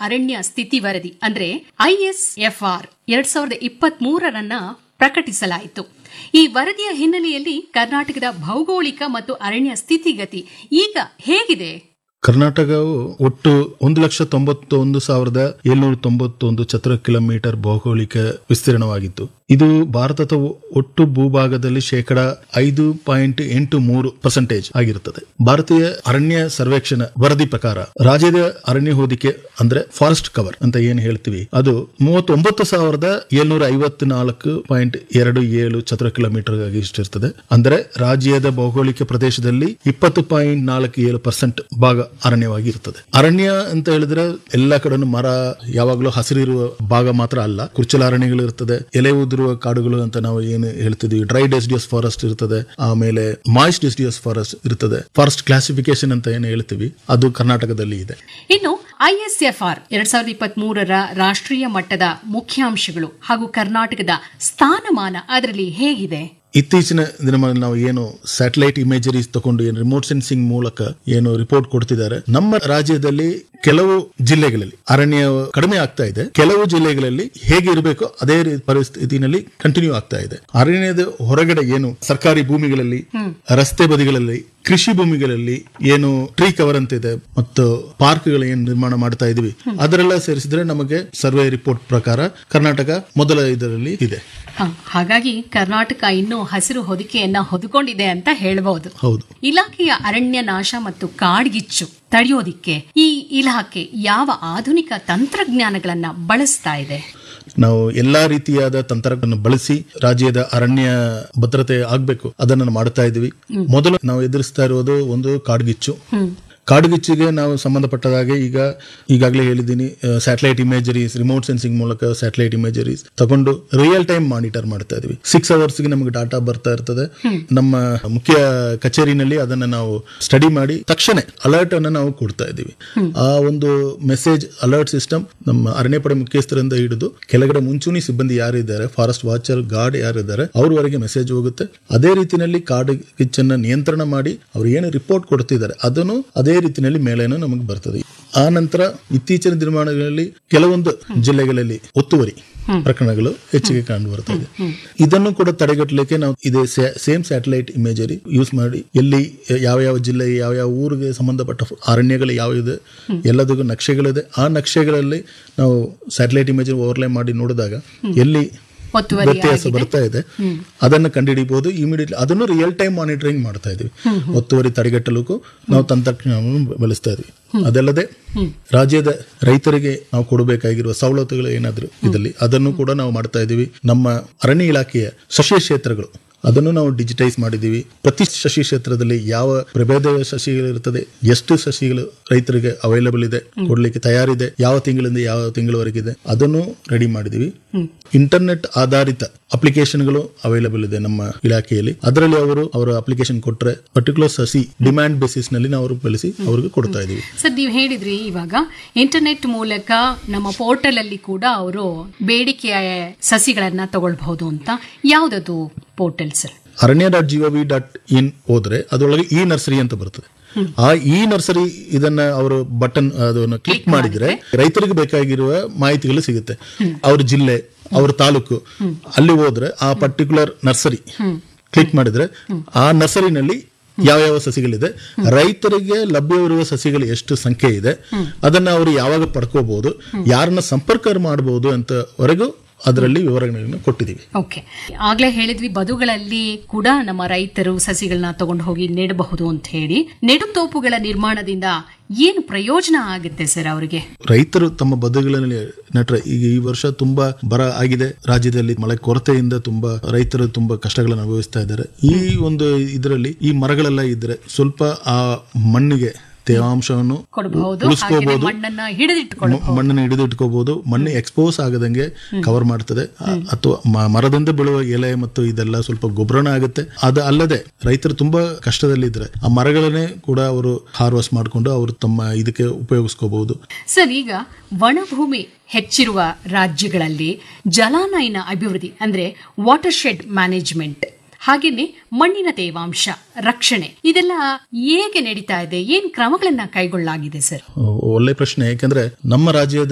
ಅರಣ್ಯ ಸ್ಥಿತಿ ವರದಿ ಅಂದ್ರೆ ಐಎಸ್ಎಫ್ಆರ್ ಎರಡ್ ಸಾವಿರದ ಇಪ್ಪತ್ತ್ ಮೂರರನ್ನ ಪ್ರಕಟಿಸಲಾಯಿತು ಈ ವರದಿಯ ಹಿನ್ನೆಲೆಯಲ್ಲಿ ಕರ್ನಾಟಕದ ಭೌಗೋಳಿಕ ಮತ್ತು ಅರಣ್ಯ ಸ್ಥಿತಿಗತಿ ಈಗ ಹೇಗಿದೆ ಕರ್ನಾಟಕವು ಒಟ್ಟು ಒಂದು ಲಕ್ಷ ತೊಂಬತ್ತೊಂದು ಸಾವಿರದ ಏಳ್ನೂರ ತೊಂಬತ್ತೊಂದು ಚದರ ಕಿಲೋಮೀಟರ್ ಭೌಗೋಳಿಕ ವಿಸ್ತೀರ್ಣವಾಗಿತ್ತು ಇದು ಭಾರತದ ಒಟ್ಟು ಭೂಭಾಗದಲ್ಲಿ ಶೇಕಡ ಐದು ಪಾಯಿಂಟ್ ಎಂಟು ಮೂರು ಪರ್ಸೆಂಟೇಜ್ ಆಗಿರುತ್ತದೆ ಭಾರತೀಯ ಅರಣ್ಯ ಸರ್ವೇಕ್ಷಣಾ ವರದಿ ಪ್ರಕಾರ ರಾಜ್ಯದ ಅರಣ್ಯ ಹೊದಿಕೆ ಅಂದ್ರೆ ಫಾರೆಸ್ಟ್ ಕವರ್ ಅಂತ ಏನ್ ಹೇಳ್ತೀವಿ ಅದು ಮೂವತ್ತೊಂಬತ್ತು ಸಾವಿರದ ಏಳ್ನೂರ ಐವತ್ನಾಲ್ಕು ಪಾಯಿಂಟ್ ಎರಡು ಏಳು ಚದರ ಕಿಲೋಮೀಟರ್ ಆಗಿ ಇಷ್ಟಿರ್ತದೆ ಅಂದ್ರೆ ರಾಜ್ಯದ ಭೌಗೋಳಿಕ ಪ್ರದೇಶದಲ್ಲಿ ಇಪ್ಪತ್ತು ಪಾಯಿಂಟ್ ನಾಲ್ಕು ಏಳು ಪರ್ಸೆಂಟ್ ಭಾಗ ಅರಣ್ಯವಾಗಿ ಇರ್ತದೆ ಅರಣ್ಯ ಅಂತ ಹೇಳಿದ್ರೆ ಎಲ್ಲಾ ಕಡೆನೂ ಮರ ಯಾವಾಗಲೂ ಹಸಿರಿರುವ ಭಾಗ ಮಾತ್ರ ಅಲ್ಲ ಕುರ್ಚಲ ಅರಣ್ಯಗಳು ಇರ್ತದೆ ಎಲೆ ಉದುರುವ ಕಾಡುಗಳು ಅಂತ ನಾವು ಏನು ಹೇಳ್ತಿದ್ವಿ ಡ್ರೈ ಡೆಸಿಡಿಯಸ್ ಫಾರೆಸ್ಟ್ ಇರ್ತದೆ ಆಮೇಲೆ ಮಾಯ್ಸ್ ಡೆಸಿಡಿಯಸ್ ಫಾರೆಸ್ಟ್ ಇರ್ತದೆ ಫಾರೆಸ್ಟ್ ಕ್ಲಾಸಿಫಿಕೇಶನ್ ಅಂತ ಏನು ಹೇಳ್ತೀವಿ ಅದು ಕರ್ನಾಟಕದಲ್ಲಿ ಇದೆ ಇನ್ನು ಐಎಸ್ಎಫ್ಆರ್ ಎರಡ್ ಸಾವಿರದ ಇಪ್ಪತ್ತ್ ಮೂರರ ರಾಷ್ಟ್ರೀಯ ಮಟ್ಟದ ಮುಖ್ಯಾಂಶಗಳು ಹಾಗೂ ಕರ್ನಾಟಕದ ಸ್ಥಾನಮಾನ ಅದರಲ್ಲಿ ಹೇಗಿದೆ ಇತ್ತೀಚಿನ ದಿನಗಳಲ್ಲಿ ನಾವು ಏನು ಸ್ಯಾಟಲೈಟ್ ಇಮೇಜರೀಸ್ ತಗೊಂಡು ಏನು ರಿಮೋಟ್ ಸೆನ್ಸಿಂಗ್ ಮೂಲಕ ಏನು ರಿಪೋರ್ಟ್ ಕೊಡ್ತಿದ್ದಾರೆ ನಮ್ಮ ರಾಜ್ಯದಲ್ಲಿ ಕೆಲವು ಜಿಲ್ಲೆಗಳಲ್ಲಿ ಅರಣ್ಯ ಕಡಿಮೆ ಆಗ್ತಾ ಇದೆ ಕೆಲವು ಜಿಲ್ಲೆಗಳಲ್ಲಿ ಹೇಗೆ ಇರಬೇಕು ಅದೇ ರೀ- ಪರಿಸ್ಥಿತಿನಲ್ಲಿ ಕಂಟಿನ್ಯೂ ಆಗ್ತಾ ಇದೆ ಅರಣ್ಯದ ಹೊರಗಡೆ ಏನು ಸರ್ಕಾರಿ ಭೂಮಿಗಳಲ್ಲಿ ರಸ್ತೆ ಬದಿಗಳಲ್ಲಿ ಕೃಷಿ ಭೂಮಿಗಳಲ್ಲಿ ಏನು ಟ್ರೀ ಕವರ್ ಅಂತ ಇದೆ ಮತ್ತು ಪಾರ್ಕ್ಗಳು ಏನು ನಿರ್ಮಾಣ ಮಾಡ್ತಾ ಇದೀವಿ ಅದರೆಲ್ಲ ಸೇರಿಸಿದ್ರೆ ನಮಗೆ ಸರ್ವೆ ರಿಪೋರ್ಟ್ ಪ್ರಕಾರ ಕರ್ನಾಟಕ ಮೊದಲ ಇದರಲ್ಲಿ ಇದೆ ಹ, ಹಾಗಾಗಿ ಕರ್ನಾಟಕ ಇನ್ನೂ ಹಸಿರು ಹೊದಿಕೆಯನ್ನ ಹೊದ್ಕೊಂಡಿದೆ ಅಂತ ಹೇಳಬಹುದು ಹೌದು ಇಲಾಖೆಯ ಅರಣ್ಯ ನಾಶ ಮತ್ತು ಕಾಡ್ಗಿಚ್ಚು ತಡೆಯೋದಿಕ್ಕೆ ಈ ಇಲಾಖೆ ಯಾವ ಆಧುನಿಕ ತಂತ್ರಜ್ಞಾನಗಳನ್ನ ಬಳಸ್ತಾ ಇದೆ ನಾವು ಎಲ್ಲಾ ರೀತಿಯಾದ ತಂತ್ರಗಳನ್ನು ಬಳಸಿ ರಾಜ್ಯದ ಅರಣ್ಯ ಭದ್ರತೆ ಆಗ್ಬೇಕು ಅದನ್ನು ಮಾಡ್ತಾ ಇದೀವಿ ಮೊದಲು ನಾವು ಎದುರಿಸ್ತಾ ಇರುವುದು ಒಂದು ಕಾಡ್ಗಿಚ್ಚು ಕಾಡ್ಗಿಚ್ಚಿಗೆ ನಾವು ಸಂಬಂಧಪಟ್ಟದಾಗೆ ಈಗ ಈಗಾಗಲೇ ಹೇಳಿದ್ದೀನಿ ಸ್ಯಾಟಲೈಟ್ ಇಮೇಜರೀಸ್ ರಿಮೋಟ್ ಸೆನ್ಸಿಂಗ್ ಮೂಲಕ ಸ್ಯಾಟಲೈಟ್ ಇಮೇಜರೀಸ್ ತಗೊಂಡು ರಿಯಲ್ ಟೈಮ್ ಮಾನಿಟರ್ ಮಾಡ್ತಾ ಇದೀವಿ ಸಿಕ್ಸ್ ಅವರ್ಸ್ಗೆ ನಮಗೆ ಡಾಟಾ ಬರ್ತಾ ಇರ್ತದೆ ನಮ್ಮ ಮುಖ್ಯ ಕಚೇರಿನಲ್ಲಿ ಅದನ್ನ ನಾವು ಸ್ಟಡಿ ಮಾಡಿ ತಕ್ಷಣ ಅಲರ್ಟ್ ಅನ್ನು ನಾವು ಕೊಡ್ತಾ ಇದ್ದೀವಿ ಆ ಒಂದು ಮೆಸೇಜ್ ಅಲರ್ಟ್ ಸಿಸ್ಟಮ್ ನಮ್ಮ ಅರಣ್ಯ ಪಡೆ ಮುಖ್ಯಸ್ಥರಿಂದ ಹಿಡಿದು ಕೆಳಗಡೆ ಮುಂಚೂಣಿ ಸಿಬ್ಬಂದಿ ಯಾರಿದ್ದಾರೆ ಫಾರೆಸ್ಟ್ ವಾಚರ್ ಗಾರ್ಡ್ ಯಾರಿದ್ದಾರೆ ಅವ್ರವರೆಗೆ ಮೆಸೇಜ್ ಹೋಗುತ್ತೆ ಅದೇ ರೀತಿಯಲ್ಲಿ ಕಾಡು ಕಿಚ್ಚನ್ನ ನಿಯಂತ್ರಣ ಮಾಡಿ ಅವ್ರು ಏನು ರಿಪೋರ್ಟ್ ಕೊಡ್ತಿದ್ದಾರೆ ಅದನ್ನು ಅದೇ ರೀತಿಯಲ್ಲಿ ಮೇಲೇನು ನಮಗೆ ಬರ್ತದೆ ಆ ನಂತರ ಇತ್ತೀಚಿನ ದಿನಮಾನಗಳಲ್ಲಿ ಕೆಲವೊಂದು ಜಿಲ್ಲೆಗಳಲ್ಲಿ ಒತ್ತುವರಿ ಪ್ರಕರಣಗಳು ಹೆಚ್ಚಿಗೆ ಕಂಡು ಬರ್ತದೆ ಇದನ್ನು ಕೂಡ ತಡೆಗಟ್ಟಲಿಕ್ಕೆ ನಾವು ಇದೇ ಸೇಮ್ ಸ್ಯಾಟಲೈಟ್ ಇಮೇಜರಿ ಯೂಸ್ ಮಾಡಿ ಎಲ್ಲಿ ಯಾವ ಯಾವ ಜಿಲ್ಲೆ ಯಾವ ಯಾವ ಊರಿಗೆ ಸಂಬಂಧಪಟ್ಟ ಅರಣ್ಯಗಳು ಯಾವ ಇದೆ ಎಲ್ಲದಕ್ಕೂ ನಕ್ಷೆಗಳಿದೆ ಆ ನಕ್ಷೆಗಳಲ್ಲಿ ನಾವು ಸ್ಯಾಟಲೈಟ್ ಇಮೇಜರಿ ಓವರ್ಲೈ ಮಾಡಿ ನೋಡಿದಾಗ ಎಲ್ಲಿ ಒತ್ತುವರಿ ವ್ಯತ್ಯಾಸ ಬರ್ತಾ ಇದೆ ಅದನ್ನು ಕಂಡುಹಿಡಿಬಹುದು ಇಮಿಡಿಯೇಟ್ಲಿ ಅದನ್ನು ರಿಯಲ್ ಟೈಮ್ ಮಾನಿಟರಿಂಗ್ ಮಾಡ್ತಾ ಇದೀವಿ ಒತ್ತುವರಿ ತಡೆಗಟ್ಟಲಿಕ್ಕೂ ನಾವು ತಂತ್ರಜ್ಞಾನವನ್ನು ಬಳಸ್ತಾ ಇದೀವಿ ಅದಲ್ಲದೆ ರಾಜ್ಯದ ರೈತರಿಗೆ ನಾವು ಕೊಡಬೇಕಾಗಿರುವ ಸವಲತ್ತುಗಳು ಏನಾದ್ರು ಇದರಲ್ಲಿ ಅದನ್ನು ಕೂಡ ನಾವು ಮಾಡ್ತಾ ಇದೀವಿ ನಮ್ಮ ಅರಣ್ಯ ಇಲಾಖೆಯ ಸಸ್ಯ ಕ್ಷೇತ್ರಗಳು ಅದನ್ನು ನಾವು ಡಿಜಿಟೈಸ್ ಮಾಡಿದೀವಿ ಪ್ರತಿ ಸಸಿ ಕ್ಷೇತ್ರದಲ್ಲಿ ಯಾವ ಪ್ರಭೇದ ಸಸಿಗಳು ಇರ್ತದೆ ಎಷ್ಟು ಸಸಿಗಳು ರೈತರಿಗೆ ಅವೈಲಬಲ್ ಇದೆ ಕೊಡ್ಲಿಕ್ಕೆ ತಯಾರಿದೆ ಯಾವ ತಿಂಗಳಿಂದ ಯಾವ ತಿಂಗಳವರೆಗಿದೆ ಅದನ್ನು ರೆಡಿ ಮಾಡಿದೀವಿ ಇಂಟರ್ನೆಟ್ ಆಧಾರಿತ ಅಪ್ಲಿಕೇಶನ್ಗಳು ಅವೈಲಬಲ್ ಇದೆ ನಮ್ಮ ಇಲಾಖೆಯಲ್ಲಿ ಅದರಲ್ಲಿ ಅವರು ಅವರ ಅಪ್ಲಿಕೇಶನ್ ಕೊಟ್ರೆ ಪರ್ಟಿಕ್ಯುಲರ್ ಸಸಿ ಡಿಮ್ಯಾಂಡ್ ಬೇಸಿಸ್ ನಲ್ಲಿ ನಾವು ಅವ್ರಿಗೆ ಬೆಳೆಸಿ ಅವ್ರಿಗೆ ಕೊಡ್ತಾ ಇದೀವಿ ಸರ್ ನೀವು ಹೇಳಿದ್ರಿ ಇವಾಗ ಇಂಟರ್ನೆಟ್ ಮೂಲಕ ನಮ್ಮ ಪೋರ್ಟಲ್ ಅಲ್ಲಿ ಕೂಡ ಅವರು ಬೇಡಿಕೆಯ ಸಸಿಗಳನ್ನ ತಗೊಳ್ಬಹುದು ಅಂತ ಯಾವ್ದದು portal sir Aranya dot G O V dot in ಹೋದ್ರೆ ಅದರೊಳಗೆ ಈ ನರ್ಸರಿ ಅಂತ ಬರ್ತದೆ ಆ ಈ ನರ್ಸರಿ ಇದನ್ನ ಅವರು ಬಟನ್ ಅದನ್ನು ಕ್ಲಿಕ್ ಮಾಡಿದ್ರೆ ರೈತರಿಗೆ ಬೇಕಾಗಿರುವ ಮಾಹಿತಿಗಳು ಸಿಗುತ್ತೆ ಅವ್ರ ಜಿಲ್ಲೆ ಅವ್ರ ತಾಲೂಕು ಅಲ್ಲಿ ಹೋದ್ರೆ ಆ ಪರ್ಟಿಕ್ಯುಲರ್ ನರ್ಸರಿ ಕ್ಲಿಕ್ ಮಾಡಿದ್ರೆ ಆ ನರ್ಸರಿನಲ್ಲಿ ಯಾವ ಯಾವ ಸಸಿಗಳಿದೆ ರೈತರಿಗೆ ಲಭ್ಯವಿರುವ ಸಸಿಗಳು ಎಷ್ಟು ಸಂಖ್ಯೆ ಇದೆ ಅದನ್ನ ಅವರು ಯಾವಾಗ ಪಡ್ಕೋಬಹುದು ಯಾರನ್ನ ಸಂಪರ್ಕ ಮಾಡಬಹುದು ಅಂತವರೆಗೂ ಅದರಲ್ಲಿ ವಿವರಗಳನ್ನು ಕೊಟ್ಟಿದ್ದೀವಿ ಓಕೆ ಆಗ್ಲೇ ಹೇಳಿದ್ವಿ ಬದುಗಳಲ್ಲಿ ಕೂಡ ನಮ್ಮ ರೈತರು ಸಸಿಗಳನ್ನ ತಗೊಂಡು ಹೋಗಿ ನೆಡಬಹುದು ಅಂತ ಹೇಳಿ ನೆಡುತೋಪುಗಳ ನಿರ್ಮಾಣದಿಂದ ಏನು ಪ್ರಯೋಜನ ಆಗುತ್ತೆ ಸರ್ ಅವರಿಗೆ ರೈತರು ತಮ್ಮ ಬದುಗಳಲ್ಲಿ ನಟ್ರೆ ಈಗ ಈ ವರ್ಷ ತುಂಬಾ ಬರ ಆಗಿದೆ ರಾಜ್ಯದಲ್ಲಿ ಮಳೆ ಕೊರತೆಯಿಂದ ತುಂಬಾ ರೈತರು ತುಂಬಾ ಕಷ್ಟಗಳನ್ನು ಅನುಭವಿಸ್ತಾ ಇದ್ದಾರೆ ಈ ಒಂದು ಇದರಲ್ಲಿ ಈ ಮರಗಳೆಲ್ಲ ಇದ್ರೆ ಸ್ವಲ್ಪ ಆ ಮಣ್ಣಿಗೆ ತೇವಾಂಶವನ್ನು ಕೊಡಬಹುದು ಹಾಗೆ ಉಳಿಸ್ಕೋಬಹುದು ಮಣ್ಣನ್ನ ಹಿಡಿದಿಟ್ಕೊಳ್ಳ ಮ- ಮಣ್ಣನ್ನು ಹಿಡಿದು ಇಟ್ಕೋಬಹುದು ಮಣ್ಣು ಎಕ್ಸ್ಪೋಸ್ ಆಗದಂಗೆ ಕವರ್ ಮಾಡ್ತದೆ ಅ- ಅಥವಾ ಮ- ಮರದಿಂದ ಬೀಳುವ ಎಲೆ ಮತ್ತು ಇದೆಲ್ಲ ಸ್ವಲ್ಪ ಗೊಬ್ಬರನ ಆಗುತ್ತೆ ಅದು ಅಲ್ಲದೆ ರೈತರು ತುಂಬಾ ಕಷ್ಟದಲ್ಲಿದ್ರೆ ಆ ಮರಗಳನ್ನೇ ಕೂಡ ಅವರು ಹಾರ್ವೆಸ್ಟ್ ಮಾಡಿಕೊಂಡು ಅವರು ತಮ್ಮ ಇದಕ್ಕೆ ಉಪಯೋಗಿಸ್ಕೋಬಹುದು ಸರ್ ಈಗ ವನಭೂಮಿ ಹೆಚ್ಚಿರುವ ರಾಜ್ಯಗಳಲ್ಲಿ ಜಲಾನಯನ ಅಭಿವೃದ್ಧಿ ಅಂದ್ರೆ ವಾಟರ್ ಶೆಡ್ ಮ್ಯಾನೇಜ್ಮೆಂಟ್ ಹಾಗೇನೆ ಮಣ್ಣಿನ ತೇವಾಂಶ ರಕ್ಷಣೆ ಇದೆಲ್ಲ ಹೇಗೆ ನಡೀತಾ ಇದೆ ಏನ್ ಕ್ರಮಗಳನ್ನ ಕೈಗೊಳ್ಳಲಾಗಿದೆ ಸರ್ ಒಳ್ಳೆ ಪ್ರಶ್ನೆ ಯಾಕಂದ್ರೆ ನಮ್ಮ ರಾಜ್ಯದ